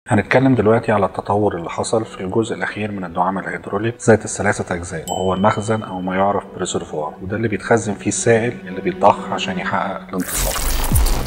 هنتكلم دلوقتي على التطور اللي حصل في الجزء الأخير من الدعامة الهيدروليك ذات الثلاثة أجزاء وهو المخزن أو ما يعرف بريزرفوار وده اللي بيتخزن فيه السائل اللي بيتضخ عشان يحقق الانتصاب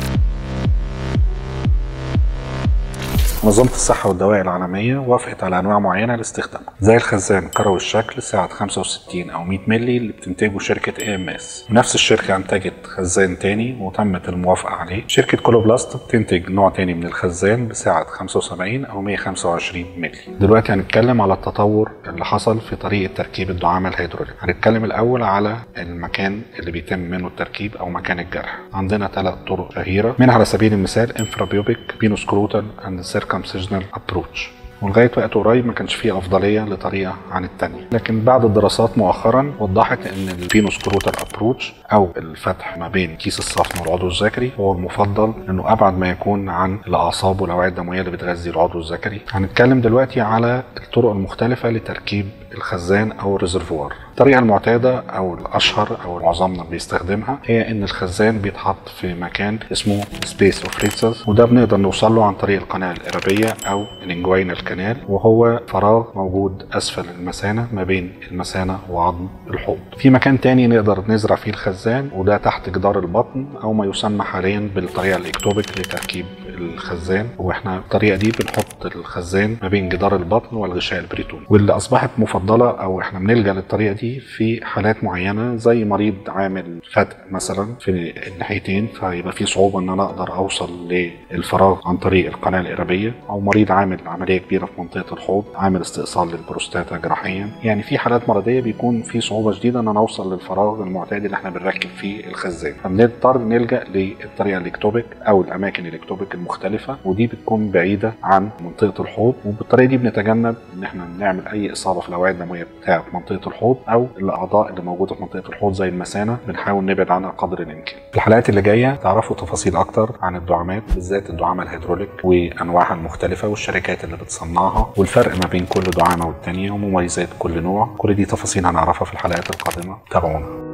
منظمة الصحة والدواء العالمية وافقت على أنواع معينة لاستخدامها زي الخزان كروي الشكل سعة 65 أو 100 مللي اللي بتنتجه شركة اي ام اس نفس الشركة أنتجت خزان تاني وتمت الموافقة عليه شركة كولوبلاست بتنتج نوع تاني من الخزان بسعة 75 أو 125 مللي دلوقتي هنتكلم على التطور اللي حصل في طريقة تركيب الدعامة الهيدروليك هنتكلم الأول على المكان اللي بيتم منه التركيب أو مكان الجرح عندنا ثلاث طرق شهيرة منها على سبيل المثال انفرابيوبيك بينوسكروتال اند circumcisional approach ولغايه وقت قريب ما كانش فيه افضليه لطريقه عن الثانيه لكن بعد الدراسات مؤخرا وضحت ان الفينوس كروتال ابروتش او الفتح ما بين كيس الصفن والعضو الذكري هو المفضل انه ابعد ما يكون عن الاعصاب والاوعيه الدمويه اللي بتغذي العضو الذكري هنتكلم دلوقتي على الطرق المختلفه لتركيب الخزان او الريزرفوار الطريقة المعتادة أو الأشهر أو معظمنا بيستخدمها هي إن الخزان بيتحط في مكان اسمه سبيس أوف ريتسز وده بنقدر نوصل له عن طريق القناة الإرابية أو الانجوينال كانال وهو فراغ موجود أسفل المثانة ما بين المثانة وعظم الحوض. في مكان تاني نقدر نزرع فيه الخزان وده تحت جدار البطن أو ما يسمى حاليا بالطريقة الإكتوبيك لتركيب الخزان واحنا الطريقه دي بنحط الخزان ما بين جدار البطن والغشاء البريتوني واللي اصبحت مفضله او احنا بنلجا للطريقه دي في حالات معينه زي مريض عامل فتق مثلا في الناحيتين فيبقى في صعوبه ان انا اقدر اوصل للفراغ عن طريق القناه الارابيه او مريض عامل عمليه كبيره في منطقه الحوض عامل استئصال للبروستاتا جراحيا يعني في حالات مرضيه بيكون في صعوبه شديده ان انا اوصل للفراغ المعتاد اللي احنا بنركب فيه الخزان فبنضطر نلجا للطريقه الاكتوبيك او الاماكن الاكتوبيك المختلفه ودي بتكون بعيده عن منطقه الحوض وبالطريقه دي بنتجنب ان احنا نعمل اي اصابه في الاوعيه الدمويه بتاعه منطقه الحوض او الاعضاء اللي موجوده في منطقه الحوض زي المثانه بنحاول نبعد عنها قدر الامكان. في الحلقات اللي جايه تعرفوا تفاصيل اكتر عن الدعامات بالذات الدعامه الهيدروليك وانواعها المختلفه والشركات اللي بتصنعها والفرق ما بين كل دعامه والتانيه ومميزات كل نوع كل دي تفاصيل هنعرفها في الحلقات القادمه تابعونا.